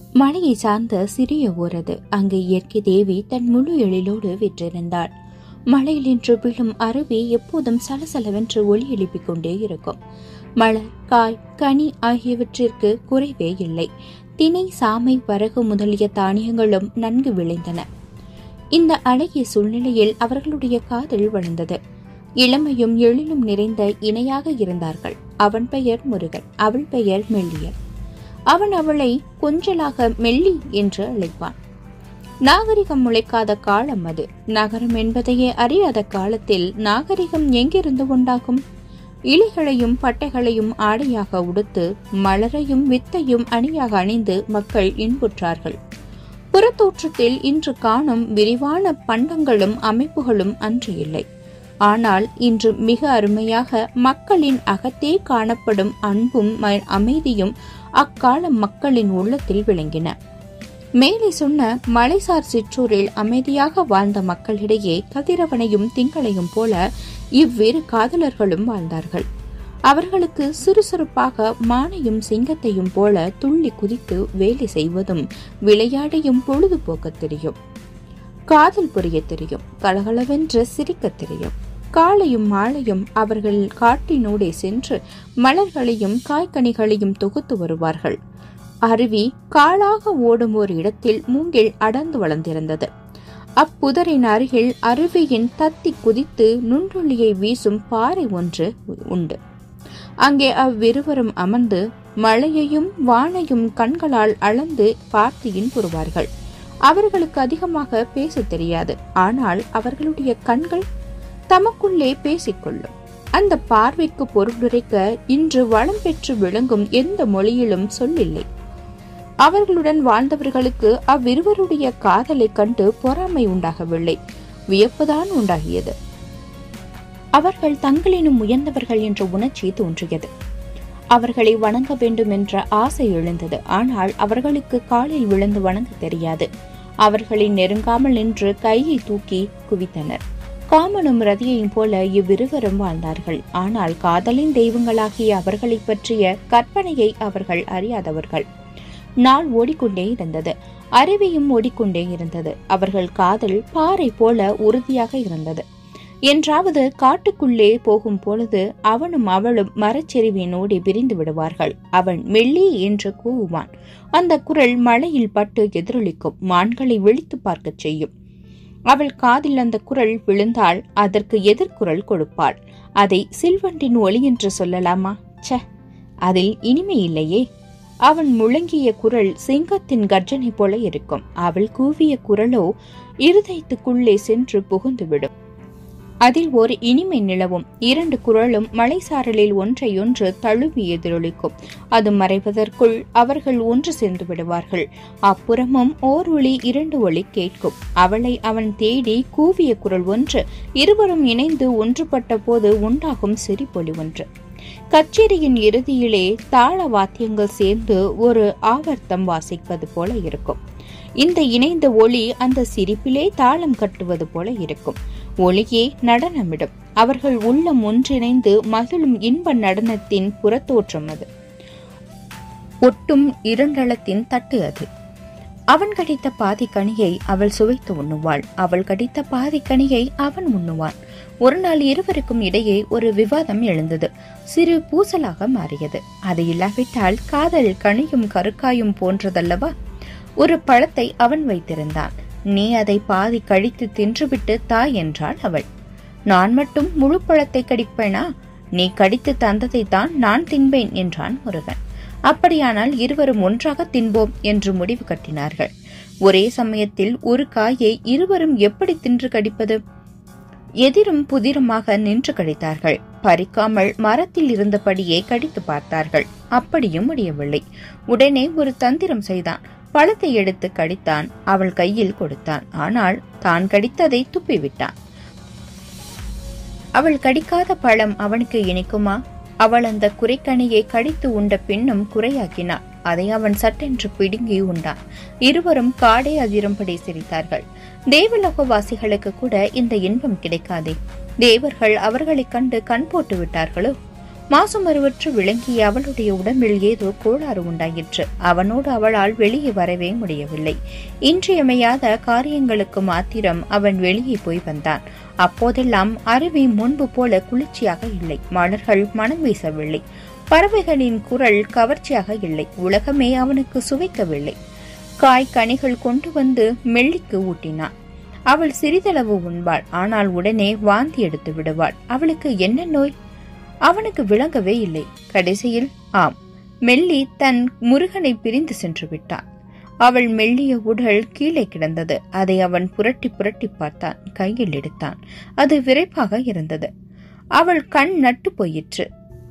மலையை சார்ந்த சிறிய ஊரது அங்கு இயற்கை தேவி தன் முழு எழிலோடு விற்றிருந்தாள் மலையில் நின்று விழும் அருவி எப்போதும் சலசலவென்று ஒளி எழுப்பிக் கொண்டே இருக்கும் மலர் காய் கனி ஆகியவற்றிற்கு குறைவே இல்லை தினை சாமை வரகு முதலிய தானியங்களும் நன்கு விளைந்தன இந்த அழகிய சூழ்நிலையில் அவர்களுடைய காதல் வளர்ந்தது இளமையும் எழிலும் நிறைந்த இணையாக இருந்தார்கள் அவன் பெயர் முருகன் அவள் பெயர் மெல்லியல் அவன் அவளை கொஞ்சலாக மெல்லி என்று அழைப்பான் நாகரிகம் முளைக்காத காலம் அது நகரம் என்பதையே அறியாத காலத்தில் நாகரிகம் எங்கிருந்து உண்டாகும் இலைகளையும் பட்டைகளையும் ஆடையாக உடுத்து மலரையும் வித்தையும் அணியாக அணிந்து மக்கள் இன்புற்றார்கள் புறத்தோற்றத்தில் இன்று காணும் விரிவான பண்டங்களும் அமைப்புகளும் அன்று இல்லை ஆனால் இன்று மிக அருமையாக மக்களின் அகத்தே காணப்படும் அன்பும் ம- அமைதியும் அக்கால மக்களின் உள்ளத்தில் விளங்கின மேலே சொன்ன மலைசார் சிற்றூரில் அமைதியாக வாழ்ந்த மக்களிடையே கதிரவனையும் திங்களையும் போல இவ்விரு காதலர்களும் வாழ்ந்தார்கள் அவர்களுக்கு சுறுசுறுப்பாக மானையும் சிங்கத்தையும் போல துள்ளி குதித்து வேலை செய்வதும் விளையாடியும் பொழுதுபோக்கத் தெரியும் காதல் புரிய தெரியும் கலகலவென்று சிரிக்கத் தெரியும் காலையும் மாலையும் அவர்கள் காட்டினூடே சென்று மலர்களையும் காய்கனிகளையும் தொகுத்து வருவார்கள் அருவி காளாக ஓடும் ஒரு இடத்தில் மூங்கில் அடர்ந்து வளர்ந்திருந்தது அப்புதரின் அருகில் அருவியின் தத்தி குதித்து நுண்ணுள்ளியை வீசும் பாறை ஒன்று உண்டு அங்கே அவ்விருவரும் அமர்ந்து மழையையும் வானையும் கண்களால் அளந்து பார்த்து இன்புறுவார்கள் அவர்களுக்கு அதிகமாக பேசத் தெரியாது ஆனால் அவர்களுடைய கண்கள் தமக்குள்ளே பேசிக்கொள்ளும் அந்த பார்வைக்கு பொருளுரைக்க இன்று வளம் பெற்று விளங்கும் எந்த மொழியிலும் சொல்லில்லை அவர்களுடன் வாழ்ந்தவர்களுக்கு அவ்விருவருடைய காதலைக் கண்டு பொறாமை உண்டாகவில்லை வியப்புதான் உண்டாகியது அவர்கள் தங்களினும் உயர்ந்தவர்கள் என்ற உணர்ச்சி தோன்றியது அவர்களை வணங்க வேண்டும் என்ற ஆசை எழுந்தது ஆனால் அவர்களுக்கு காலில் விழுந்து வணங்க தெரியாது அவர்களை நெருங்காமல் நின்று கையை தூக்கி குவித்தனர் காமனும் ரதியையும் போல இவ்விருவரும் வாழ்ந்தார்கள் ஆனால் காதலின் தெய்வங்களாகிய அவர்களைப் பற்றிய கற்பனையை அவர்கள் அறியாதவர்கள் நாள் ஓடிக்கொண்டே இருந்தது அருவியும் ஓடிக்கொண்டே இருந்தது அவர்கள் காதல் பாறை போல உறுதியாக இருந்தது என்றாவது காட்டுக்குள்ளே போகும் பொழுது அவனும் அவளும் மரச்செறிவினோடு பிரிந்து விடுவார்கள் அவன் மெல்லி என்று கூவுவான் அந்த குரல் மழையில் பட்டு எதிரொலிக்கும் மான்களை விழித்து பார்க்கச் செய்யும் அவள் காதில் அந்த குரல் விழுந்தால் அதற்கு எதிர்குரல் கொடுப்பாள் அதை சில்வண்டின் ஒளி என்று சொல்லலாமா ச்ச அதில் இனிமை இல்லையே அவன் முழங்கிய குரல் சிங்கத்தின் கர்ஜனை போல இருக்கும் அவள் கூவிய குரலோ இருதயத்துக்குள்ளே சென்று புகுந்துவிடும் அதில் ஒரு இனிமை நிலவும் இரண்டு குரலும் மலைசாரலில் ஒன்றையொன்று தழுவி எதிரொலிக்கும் அது மறைவதற்குள் அவர்கள் ஒன்று சேர்ந்து விடுவார்கள் அப்புறமும் ஓர் ஒளி இரண்டு ஒளி கேட்கும் அவளை அவன் தேடி கூவிய குரல் ஒன்று இருவரும் இணைந்து ஒன்றுபட்ட போது உண்டாகும் சிரிப்பொலி ஒன்று கச்சேரியின் இறுதியிலே தாள வாத்தியங்கள் சேர்ந்து ஒரு ஆவர்த்தம் வாசிப்பது போல இருக்கும் இந்த இணைந்த ஒளி அந்த சிரிப்பிலே தாளம் கட்டுவது போல இருக்கும் ஒளியே நடனமிடும் அவர்கள் உள்ளம் ஒன்றிணைந்து மகிழும் இன்ப நடனத்தின் புறத்தோற்றம் அது ஒட்டும் இரண்டளத்தின் தட்டு அது அவன் கடித்த பாதி கனியை அவள் சுவைத்து உண்ணுவாள் அவள் கடித்த பாதி கனியை அவன் உண்ணுவான் ஒரு நாள் இருவருக்கும் இடையே ஒரு விவாதம் எழுந்தது சிறு பூசலாக மாறியது அது இல்லாவிட்டால் காதல் கனியும் கருக்காயும் போன்றதல்லவா ஒரு பழத்தை அவன் வைத்திருந்தான் நீ அதை பாதி கழித்து தின்றுவிட்டு தா என்றாள் அவள் நான் மட்டும் முழு பழத்தை கடிப்பேனா நீ கடித்து தந்ததை தான் நான் தின்பேன் என்றான் முருகன் அப்படியானால் இருவரும் ஒன்றாக தின்போம் என்று முடிவு கட்டினார்கள் ஒரே சமயத்தில் ஒரு காயை இருவரும் எப்படி தின்று கடிப்பது எதிரும் புதிருமாக நின்று கடித்தார்கள் பறிக்காமல் மரத்தில் இருந்தபடியே கடித்து பார்த்தார்கள் அப்படியும் முடியவில்லை உடனே ஒரு தந்திரம் செய்தான் பழத்தை எடுத்து கடித்தான் அவள் கையில் கொடுத்தான் ஆனால் தான் கடித்ததை துப்பிவிட்டான் அவள் கடிக்காத பழம் அவனுக்கு இனிக்குமா அவள் அந்த குறைக்கனியை கடித்து உண்ட பின்னும் குறையாக்கினாள் அதை அவன் சட்டென்று பிடுங்கி உண்டான் இருவரும் காடே அதிரும்படி சிரித்தார்கள் தேவலோகவாசிகளுக்கு கூட இந்த இன்பம் கிடைக்காதே தேவர்கள் அவர்களைக் கண்டு கண் போட்டு விட்டார்களோ மாசுமருவற்று விளங்கிய அவளுடைய உடம்பில் ஏதோ கோளாறு உண்டாயிற்று அவனோடு அவளால் வெளியே வரவே முடியவில்லை இன்றியமையாத காரியங்களுக்கு மாத்திரம் அவன் வெளியே போய் வந்தான் அப்போதெல்லாம் அருவி முன்பு போல குளிர்ச்சியாக இல்லை மலர்கள் மனம் வீசவில்லை பறவைகளின் குரல் கவர்ச்சியாக இல்லை உலகமே அவனுக்கு சுவைக்கவில்லை காய் கனிகள் கொண்டு வந்து மெல்லிக்கு ஊட்டினான் அவள் சிறிதளவு உண்பாள் ஆனால் உடனே வாந்தி எடுத்து விடுவாள் அவளுக்கு என்ன நோய் அவனுக்கு விளங்கவே இல்லை கடைசியில் ஆம் மெல்லி தன் முருகனை பிரிந்து சென்று விட்டான் அவள் மெல்லிய உடல் கீழே கிடந்தது அதை அவன் புரட்டி புரட்டி பார்த்தான் கையில் எடுத்தான் அது விரைப்பாக இருந்தது அவள் கண் நட்டு போயிற்று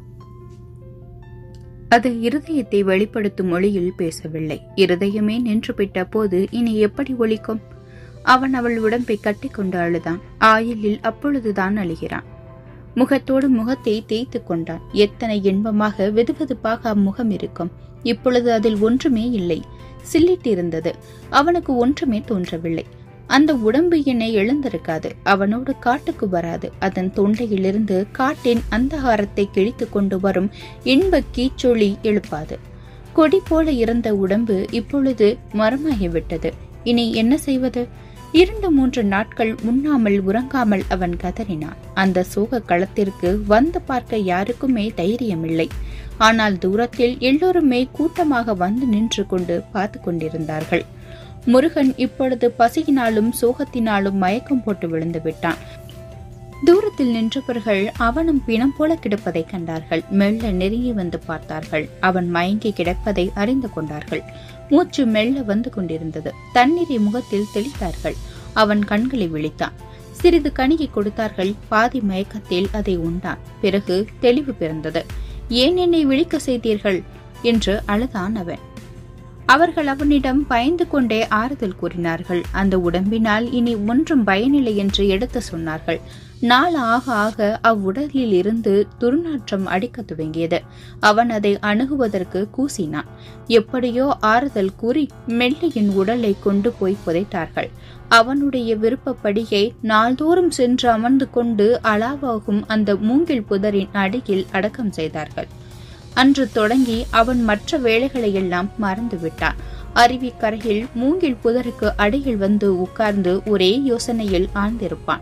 அது இருதயத்தை வெளிப்படுத்தும் மொழியில் பேசவில்லை இருதயமே நின்றுவிட்ட போது இனி எப்படி ஒலிக்கும் அவன் அவள் உடம்பை கட்டிக்கொண்டு அழுதான் ஆயிலில் அப்பொழுதுதான் அழுகிறான் முகத்தோடு முகத்தை தேய்த்து கொண்டான் எத்தனை இன்பமாக வெதுவெதுப்பாக அம்முகம் இருக்கும் இப்பொழுது அதில் ஒன்றுமே இல்லை சில்லிட்டு இருந்தது அவனுக்கு ஒன்றுமே தோன்றவில்லை அந்த உடம்பு என்னை எழுந்திருக்காது அவனோடு காட்டுக்கு வராது அதன் தொண்டையிலிருந்து காட்டின் அந்தகாரத்தை கிழித்து கொண்டு வரும் இன்ப கீச்சொளி எழுப்பாது கொடி போல இருந்த உடம்பு இப்பொழுது மரமாகிவிட்டது இனி என்ன செய்வது இரண்டு மூன்று நாட்கள் உண்ணாமல் உறங்காமல் அவன் கதறினான் அந்த சோக களத்திற்கு வந்து பார்க்க யாருக்குமே தைரியமில்லை ஆனால் தூரத்தில் எல்லோருமே கூட்டமாக வந்து நின்று கொண்டு பார்த்து கொண்டிருந்தார்கள் முருகன் இப்பொழுது பசியினாலும் சோகத்தினாலும் மயக்கம் போட்டு விழுந்து விட்டான் தூரத்தில் நின்றவர்கள் அவனும் பிணம் போல கிடப்பதை கண்டார்கள் மெல்ல நெருங்கி வந்து பார்த்தார்கள் அவன் மயங்கி கிடப்பதை அறிந்து கொண்டார்கள் மூச்சு மெல்ல வந்து கொண்டிருந்தது தண்ணீரை முகத்தில் தெளித்தார்கள் அவன் கண்களை விழித்தான் சிறிது கணிகை கொடுத்தார்கள் பாதி மயக்கத்தில் அதை உண்டான் பிறகு தெளிவு பிறந்தது ஏன் என்னை விழிக்க செய்தீர்கள் என்று அழுதான் அவன் அவர்கள் அவனிடம் பயந்து கொண்டே ஆறுதல் கூறினார்கள் அந்த உடம்பினால் இனி ஒன்றும் பயனில்லை என்று எடுத்து சொன்னார்கள் நாள் ஆக ஆக அவ்வுடலில் இருந்து துர்நாற்றம் அடிக்கத் துவங்கியது அவன் அதை அணுகுவதற்கு கூசினான் எப்படியோ ஆறுதல் கூறி மெல்லியின் உடலை கொண்டு போய் புதைத்தார்கள் அவனுடைய விருப்பப்படியை நாள்தோறும் சென்று அமர்ந்து கொண்டு அளாவாகும் அந்த மூங்கில் புதரின் அடியில் அடக்கம் செய்தார்கள் அன்று தொடங்கி அவன் மற்ற வேலைகளையெல்லாம் மறந்துவிட்டான் அருவிக்கரையில் மூங்கில் புதருக்கு அடியில் வந்து உட்கார்ந்து ஒரே யோசனையில் ஆழ்ந்திருப்பான்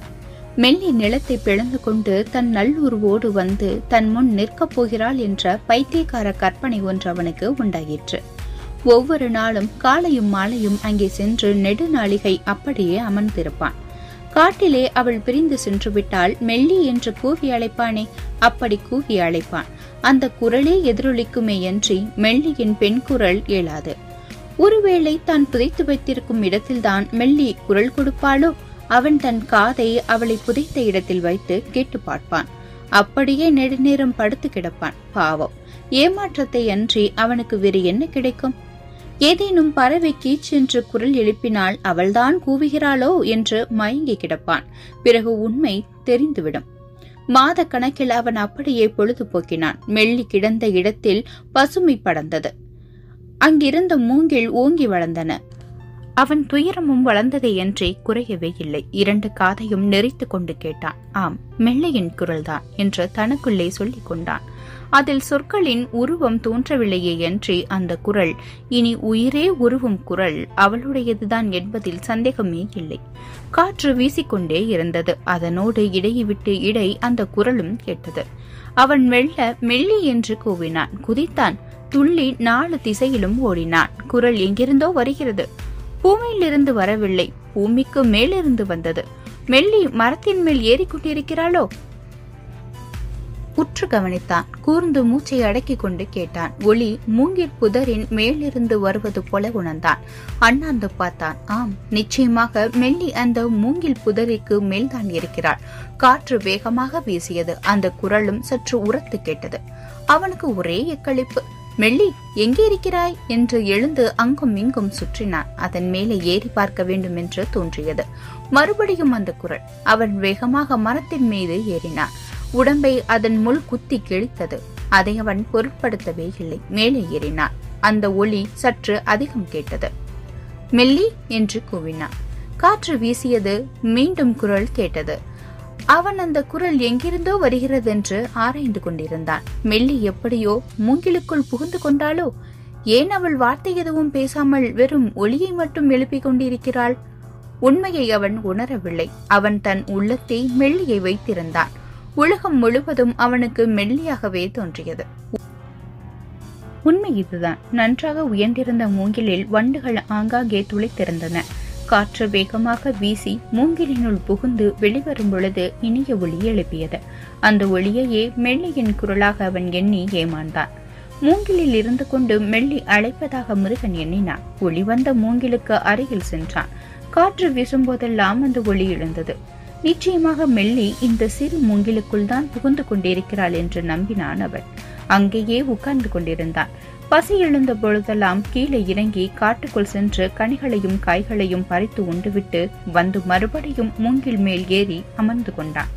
மெல்லி நிலத்தை பிளந்து கொண்டு தன் நல்லுருவோடு வந்து தன் முன் நிற்கப் போகிறாள் என்ற பைத்தியக்கார கற்பனை ஒன்று அவனுக்கு உண்டாயிற்று ஒவ்வொரு நாளும் காலையும் மாலையும் அங்கே சென்று நெடுநாளிகை அப்படியே அமர்ந்திருப்பான் காட்டிலே அவள் பிரிந்து சென்று விட்டால் மெல்லி என்று கூவி அழைப்பானே அப்படி கூவி அழைப்பான் அந்த குரலே எதிரொலிக்குமே அன்றி மெல்லியின் பெண் குரல் எழாது ஒருவேளை தான் புதைத்து வைத்திருக்கும் இடத்தில்தான் மெல்லி குரல் கொடுப்பாளோ அவன் தன் காதை அவளை புதைத்த இடத்தில் வைத்து கேட்டு பார்ப்பான் அப்படியே நெடுநேரம் படுத்து கிடப்பான் பாவம் ஏமாற்றத்தை அன்றி அவனுக்கு வேறு என்ன கிடைக்கும் ஏதேனும் பறவை கீச்சென்று குரல் எழுப்பினால் அவள்தான் கூவுகிறாளோ என்று மயங்கி கிடப்பான் பிறகு உண்மை தெரிந்துவிடும் மாத கணக்கில் அவன் அப்படியே பொழுது போக்கினான் மெல்லி கிடந்த இடத்தில் பசுமை படர்ந்தது அங்கிருந்த மூங்கில் ஓங்கி வளர்ந்தன அவன் துயரமும் வளர்ந்ததை என்றே குறையவே இல்லை இரண்டு காதையும் நெறித்து கொண்டு கேட்டான் ஆம் மெல்லையின் குரல்தான் என்று தனக்குள்ளே சொல்லிக் கொண்டான் அதில் சொற்களின் உருவம் தோன்றவில்லையே என்று அந்த குரல் இனி உயிரே உருவும் குரல் அவளுடையதுதான் என்பதில் சந்தேகமே இல்லை காற்று வீசிக்கொண்டே இருந்தது அதனோடு இடையை விட்டு இடை அந்த குரலும் கேட்டது அவன் மெல்ல மெல்லி என்று கூவினான் குதித்தான் துள்ளி நாலு திசையிலும் ஓடினான் குரல் எங்கிருந்தோ வருகிறது பூமியிலிருந்து வரவில்லை பூமிக்கு மேலிருந்து வந்தது மெல்லி மரத்தின் மேல் ஏறிக்கொண்டிருக்கிறாளோ உற்று கவனித்தான் கூர்ந்து மூச்சை அடக்கிக் கொண்டு கேட்டான் ஒளி மூங்கிற் புதரின் மேலிருந்து வருவது போல உணர்ந்தான் அண்ணாந்து பார்த்தான் ஆம் நிச்சயமாக மெல்லி அந்த மூங்கில் புதரிக்கு மேல்தான் இருக்கிறாள் காற்று வேகமாக வீசியது அந்த குரலும் சற்று உரத்து கேட்டது அவனுக்கு ஒரே எக்களிப்பு மெல்லி எங்கே இருக்கிறாய் என்று எழுந்து அங்கும் இங்கும் சுற்றினான் அதன் மேலே ஏறி பார்க்க வேண்டும் என்று தோன்றியது மறுபடியும் அந்த குரல் அவன் வேகமாக மரத்தின் மீது ஏறினான் உடம்பை அதன் முள் குத்தி கிழித்தது அதை அவன் பொருட்படுத்தவே இல்லை மேலே ஏறினான் அந்த ஒளி சற்று அதிகம் கேட்டது மெல்லி என்று கூவினான் காற்று வீசியது மீண்டும் குரல் கேட்டது அவன் அந்த குரல் எங்கிருந்தோ வருகிறதென்று ஆராய்ந்து கொண்டிருந்தான் மெல்லி எப்படியோ மூங்கிலுக்குள் புகுந்து கொண்டாளோ ஏன் அவள் வார்த்தை எதுவும் பேசாமல் வெறும் ஒளியை மட்டும் எழுப்பிக் கொண்டிருக்கிறாள் உண்மையை அவன் உணரவில்லை அவன் தன் உள்ளத்தை மெல்லியை வைத்திருந்தான் உலகம் முழுவதும் அவனுக்கு மெல்லியாகவே தோன்றியது உண்மை இதுதான் நன்றாக உயர்ந்திருந்த மூங்கிலில் வண்டுகள் ஆங்காங்கே துளைத்திருந்தன காற்று வேகமாக வீசி மூங்கிலினுள் புகுந்து வெளிவரும் பொழுது இனிய ஒளி எழுப்பியது அந்த ஒளியையே மெல்லியின் குரலாக அவன் எண்ணி ஏமாந்தான் மூங்கிலில் இருந்து கொண்டு மெல்லி அழைப்பதாக முருகன் எண்ணினான் ஒளி வந்த மூங்கிலுக்கு அருகில் சென்றான் காற்று வீசும்போதெல்லாம் அந்த ஒளி எழுந்தது நிச்சயமாக மெல்லி இந்த சிறு மூங்கிலுக்குள் தான் புகுந்து கொண்டிருக்கிறாள் என்று நம்பினான் அவன் அங்கேயே உட்கார்ந்து கொண்டிருந்தான் பசி எழுந்த பொழுதெல்லாம் கீழே இறங்கி காட்டுக்குள் சென்று கனிகளையும் காய்களையும் பறித்து உண்டுவிட்டு வந்து மறுபடியும் மூங்கில் மேல் ஏறி அமர்ந்து கொண்டான்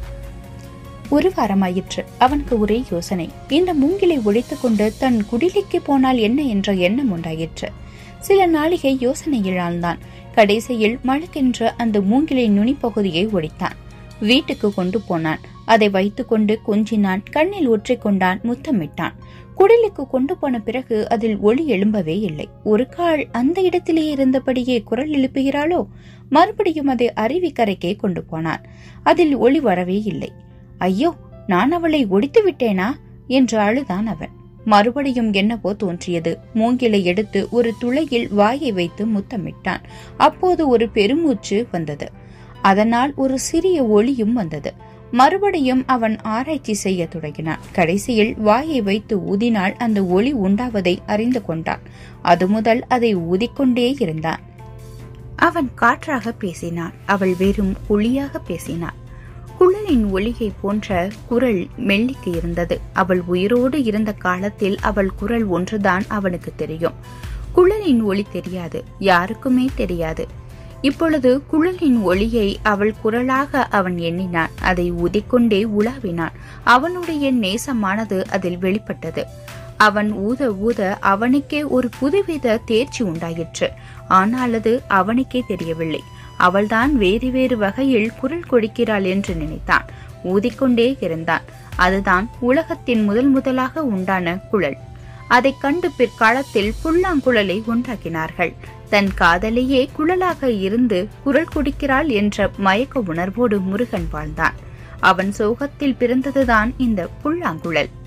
ஒரு வாரமாயிற்று அவனுக்கு ஒரே யோசனை இந்த மூங்கிலை ஒழித்துக் கொண்டு தன் குடிலைக்கு போனால் என்ன என்ற எண்ணம் உண்டாயிற்று சில நாளிகை யோசனையில் ஆழ்ந்தான் கடைசியில் மழக்கென்ற அந்த மூங்கிலின் நுனிப்பகுதியை ஒழித்தான் வீட்டுக்கு கொண்டு போனான் அதை வைத்துக்கொண்டு கொஞ்சினான் கண்ணில் ஒற்றிக்கொண்டான் முத்தமிட்டான் குடிலுக்கு கொண்டு போன பிறகு அதில் ஒளி எழும்பவே இல்லை ஒரு கால் அந்த இடத்திலேயே இருந்தபடியே குரல் எழுப்புகிறாளோ மறுபடியும் அதை அருவிக்கரைக்கே கொண்டு போனான் அதில் ஒளி வரவே இல்லை ஐயோ நான் அவளை ஒடித்து விட்டேனா என்று அழுதான் அவன் மறுபடியும் என்னவோ தோன்றியது மூங்கிலை எடுத்து ஒரு துளையில் வாயை வைத்து முத்தமிட்டான் அப்போது ஒரு பெருமூச்சு வந்தது அதனால் ஒரு சிறிய ஒளியும் வந்தது மறுபடியும் அவன் ஆராய்ச்சி செய்ய தொடங்கினான் கடைசியில் வாயை வைத்து ஊதினால் அந்த ஒளி உண்டாவதை அறிந்து கொண்டான் அது முதல் அதை ஊதிக்கொண்டே இருந்தான் அவன் காற்றாக பேசினான் அவள் வெறும் ஒளியாக பேசினாள் குழலின் ஒளியை போன்ற குரல் மெல்லிக்கு இருந்தது அவள் உயிரோடு இருந்த காலத்தில் அவள் குரல் ஒன்றுதான் அவனுக்கு தெரியும் குழலின் ஒளி தெரியாது யாருக்குமே தெரியாது இப்பொழுது குழலின் ஒளியை அவள் குரலாக அவன் எண்ணினான் அதை ஊதிக்கொண்டே உலாவினான் அவனுடைய நேசமானது அதில் வெளிப்பட்டது அவன் ஊத ஊத அவனுக்கே ஒரு புதுவித தேர்ச்சி உண்டாயிற்று ஆனால் அது அவனுக்கே தெரியவில்லை அவள்தான் வேறு வேறு வகையில் குரல் கொடுக்கிறாள் என்று நினைத்தான் ஊதிக்கொண்டே இருந்தான் அதுதான் உலகத்தின் முதல் முதலாக உண்டான குழல் அதைக் கண்டு பிற்காலத்தில் புல்லாங்குழலை உண்டாக்கினார்கள் தன் காதலியே குழலாக இருந்து குரல் கொடுக்கிறாள் என்ற மயக்க உணர்வோடு முருகன் வாழ்ந்தான் அவன் சோகத்தில் பிறந்ததுதான் இந்த புல்லாங்குழல்